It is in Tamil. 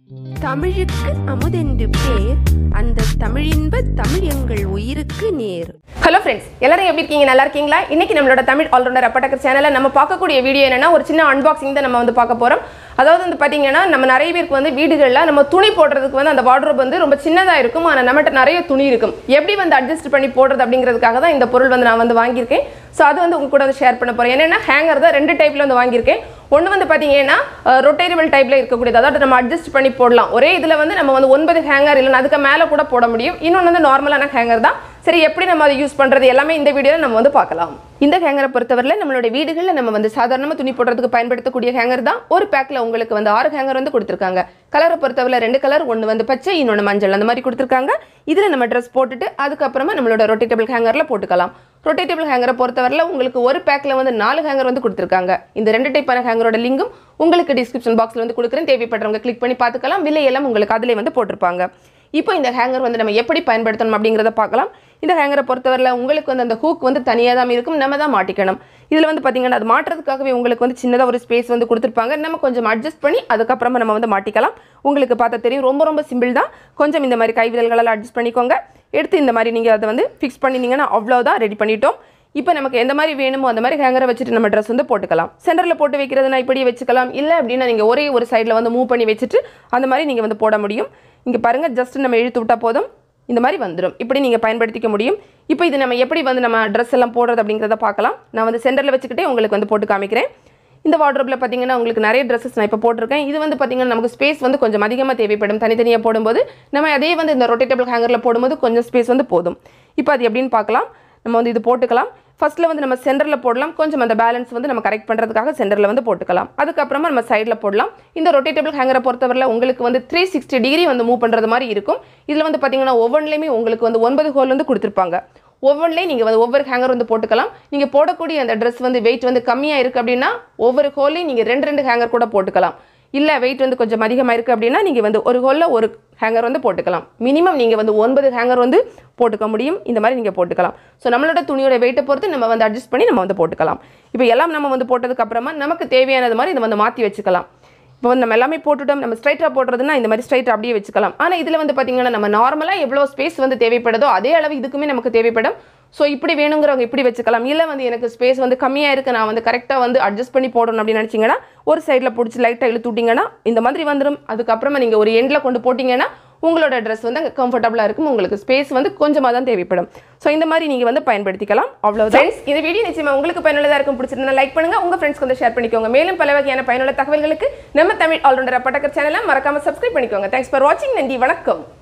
தமிழுக்கு அமுதென்று பேர் அந்த தமிழின்ப தமிழ் எங்கள் உயிருக்கு நேர் ஹலோ ஃப்ரெண்ட்ஸ் எல்லாரும் எப்படி இருக்கீங்க நல்லா இருக்கீங்களா இன்னைக்கு நம்மளோட தமிழ் ஆல்ரவுண்டர் அப்பட்டக்கர் சேனலில் நம்ம பார்க்கக்கூடிய வீடியோ என்னன்னா ஒரு சின்ன அன்பாக்சிங் தான் நம்ம வந்து பார்க்க போறோம் அதாவது வந்து பார்த்தீங்கன்னா நம்ம நிறைய பேருக்கு வந்து வீடுகளில் நம்ம துணி போடுறதுக்கு வந்து அந்த வார்ட்ரோப் வந்து ரொம்ப சின்னதாக இருக்கும் ஆனால் நம்மகிட்ட நிறைய துணி இருக்கும் எப்படி வந்து அட்ஜஸ்ட் பண்ணி போடுறது அப்படிங்கிறதுக்காக தான் இந்த பொருள் வந்து நான் வந்து வாங்கியிருக்கேன் ஸோ அது வந்து உங்க கூட வந்து ஷேர் பண்ண போறேன் என்னன்னா ஹேங்கர் தான் ரெண்டு டைப்ல வந்து வாங்கியிருக்கேன் ஒன்று வந்து பார்த்தீங்கன்னா ரொட்டேரபிள் டைப்ல இருக்கக்கூடியது அதாவது நம்ம அட்ஜஸ்ட் பண்ணி போடலாம் ஒரே இதில் வந்து நம்ம வந்து ஒன்பது ஹேங்கர் இல்லைன்னா அதுக்கு மேலே கூட போட முடியும் இன்னொன்று வந்து நார்மலான ஹேங்கர் தான் சரி எப்படி நம்ம அதை யூஸ் பண்ணுறது எல்லாமே இந்த வீடியோவில் நம்ம வந்து பார்க்கலாம் இந்த ஹேங்கரை பொறுத்தவரையில் நம்மளுடைய வீடுகளில் நம்ம வந்து சாதாரணமாக துணி போடுறதுக்கு பயன்படுத்தக்கூடிய ஹேங்கர் தான் ஒரு பேக்கில் உங்களுக்கு வந்து ஆறு ஹேங்கர் வந்து கொடுத்துருக்காங்க கலரை பொறுத்தவரை ரெண்டு கலர் ஒன்று வந்து பச்சை இன்னொன்று மஞ்சள் அந்த மாதிரி கொடுத்துருக்காங்க இதில் நம்ம ட்ரெஸ் போட்டுட்டு அதுக்கப்புறமா நம்மளோட ரொட்டேட்டபிள் ஹேங்கரில் போட்டுக்கலாம் ரொட்டேட்டபிள் ஹேங்கரை பொறுத்தவரையில் உங்களுக்கு ஒரு பேக்கில் வந்து நாலு ஹேங்கர் வந்து கொடுத்துருக்காங்க இந்த ரெண்டு டைப்பான ஹேங்கரோட லிங்கும் உங்களுக்கு டிஸ்கிரிப்ஷன் பாக்ஸில் வந்து கொடுக்குறேன் தேவைப்படுறவங்க கிளிக் பண்ணி பார்த்துக்கலாம் விலையெல்லாம் உங்களுக்கு அதிலே வந்து போட்டிருப்பாங்க இப்போ இந்த ஹேங்கர் வந்து நம்ம எப்படி பயன்படுத்தணும் அப்படிங்கிறத பார்க்கலாம் இந்த ஹேங்கரை பொறுத்தவரையில் உங்களுக்கு வந்து அந்த ஹூக் வந்து தனியாக தான் இருக்கும் நம்ம தான் மாட்டிக்கணும் இதில் வந்து பார்த்தீங்கன்னா அது மாட்டுறதுக்காகவே உங்களுக்கு வந்து சின்னதாக ஒரு ஸ்பேஸ் வந்து கொடுத்துருப்பாங்க நம்ம கொஞ்சம் அட்ஜஸ்ட் பண்ணி அதுக்கப்புறமா நம்ம வந்து மாட்டிக்கலாம் உங்களுக்கு பார்த்தா தெரியும் ரொம்ப ரொம்ப சிம்பிள் தான் கொஞ்சம் இந்த மாதிரி கைவிரல்களெல்லாம் அட்ஜஸ்ட் பண்ணிக்கோங்க எடுத்து இந்த மாதிரி நீங்கள் அதை வந்து ஃபிக்ஸ் பண்ணினீங்கன்னா அவ்வளோதான் ரெடி பண்ணிட்டோம் இப்போ நமக்கு எந்த மாதிரி வேணுமோ அந்த மாதிரி ஹேங்கரை வச்சுட்டு நம்ம ட்ரெஸ் வந்து போட்டுக்கலாம் சென்டரில் போட்டு வைக்கிறதுனா இப்படி வச்சுக்கலாம் இல்லை அப்படின்னா நீங்கள் ஒரே ஒரு சைடில் வந்து மூவ் பண்ணி வச்சுட்டு அந்த மாதிரி நீங்கள் வந்து போட முடியும் இங்கே பாருங்கள் ஜஸ்ட் நம்ம இழுத்து விட்டால் போதும் இந்த மாதிரி வந்துடும் இப்படி நீங்கள் பயன்படுத்திக்க முடியும் இப்போ இது நம்ம எப்படி வந்து நம்ம ட்ரெஸ் எல்லாம் போடுறது அப்படிங்கிறத பார்க்கலாம் நான் வந்து சென்டரில் வச்சுக்கிட்டே உங்களுக்கு வந்து போட்டு காமிக்கிறேன் இந்த வார்ட்ரோப்பில் பார்த்தீங்கன்னா உங்களுக்கு நிறைய ட்ரெஸ்ஸஸ் நான் இப்போ போட்டிருக்கேன் இது வந்து பார்த்தீங்கன்னா நமக்கு ஸ்பேஸ் வந்து கொஞ்சம் அதிகமாக தேவைப்படும் தனித்தனியாக போடும்போது நம்ம அதே வந்து இந்த ரொட்டேட்டபிள் ஹேங்கரில் போடும்போது கொஞ்சம் ஸ்பேஸ் வந்து போதும் இப்போ அது எப்படின்னு பார்க்கலாம் நம்ம வந்து இது போட்டுக்கலாம் ஃபர்ஸ்ட்டில் வந்து நம்ம சென்டரில் போடலாம் கொஞ்சம் அந்த பேலன்ஸ் வந்து நம்ம கரெக்ட் பண்ணுறதுக்காக சென்டரில் வந்து போட்டுக்கலாம் அதுக்கப்புறமா நம்ம சைடில் போடலாம் இந்த ரொட்டேட்டபிள் ஹேங்கரை பொறுத்தவரையில் உங்களுக்கு வந்து த்ரீ சிக்ஸ்டி டிகிரி வந்து மூவ் பண்ணுறது மாதிரி இருக்கும் இதில் வந்து பார்த்தீங்கன்னா ஒவ்வொன்றுலையுமே உங்களுக்கு வந்து ஒன்பது ஹோல் வந்து கொடுத்துருப்பாங்க ஒவ்வொன்றிலையும் நீங்கள் வந்து ஒவ்வொரு ஹேங்கர் வந்து போட்டுக்கலாம் நீங்கள் போடக்கூடிய அந்த ட்ரெஸ் வந்து வெயிட் வந்து கம்மியாக இருக்குது அப்படின்னா ஒவ்வொரு ஹோல்லையும் நீங்கள் ரெண்டு ரெண்டு ஹேங்கர் கூட போட்டுக்கலாம் இல்லை வெயிட் வந்து கொஞ்சம் அதிகமாக இருக்குது அப்படின்னா நீங்கள் வந்து ஒரு ஹோலில் ஒரு ஹேங்கர் வந்து போட்டுக்கலாம் மினிமம் நீங்கள் வந்து ஒன்பது ஹேங்கர் வந்து போட்டுக்க முடியும் இந்த மாதிரி நீங்கள் போட்டுக்கலாம் ஸோ நம்மளோட துணியோட வெயிட்டை பொறுத்து நம்ம வந்து அட்ஜஸ்ட் பண்ணி நம்ம வந்து போட்டுக்கலாம் இப்போ எல்லாம் நம்ம வந்து போட்டதுக்கு அப்புறமா நமக்கு தேவையானது மாதிரி இதை வந்து மாற்றி வச்சுக்கலாம் இப்போ வந்து நம்ம எல்லாமே போட்டுட்டோம் நம்ம ஸ்ட்ரைட்டாக போடுறதுனா இந்த மாதிரி ஸ்ட்ரைட் அப்படியே வச்சுக்கலாம் ஆனால் இதில் வந்து பார்த்தீங்கன்னா நம்ம நார்மலாக எவ்வளோ ஸ்பேஸ் வந்து தேவைப்படுதோ அதே அளவு இதுக்குமே நமக்கு தேவைப்படும் ஸோ இப்படி வேணுங்கிறவங்க இப்படி வச்சுக்கலாம் இல்லை வந்து எனக்கு ஸ்பேஸ் வந்து கம்மியாக இருக்குது நான் வந்து கரெக்டாக வந்து அட்ஜஸ்ட் பண்ணி போடணும் அப்படின்னு நினச்சிங்கன்னா ஒரு சைடில் பிடிச்சி லைட்டாக இழுத்து விட்டிங்கன்னா இந்த மாதிரி வந்துடும் அதுக்கப்புறமா நீங்கள் ஒரு எண்டில் கொண்டு போட்டிங்கன்னா உங்களோட ட்ரெஸ் வந்து அங்கே கம்ஃபர்டபுளாக இருக்கும் உங்களுக்கு ஸ்பேஸ் வந்து கொஞ்சமாக தான் தேவைப்படும் ஸோ இந்த மாதிரி நீங்கள் வந்து பயன்படுத்திக்கலாம் அவ்வளோ ஃப்ரெண்ட்ஸ் இந்த வீடியோ நிச்சயமாக உங்களுக்கு பயனுள்ளதாக இருக்கும் பிடிச்சிருந்தா லைக் பண்ணுங்கள் உங்கள் ஃப்ரெண்ட்ஸ்க்கு வந்து ஷேர் பண்ணிக்கோங்க மேலும் பல வகையான பயனுள்ள தகவல்களுக்கு நம்ம தமிழ் ஆல்ரவுண்டர் பட்டக்கர் சேனலை மறக்காமல் சப்ஸ்கிரைப் பண்ணிக்கோங்க தேங்க்ஸ் ஃபார் வாட்சிங் நன்றி வணக்கம்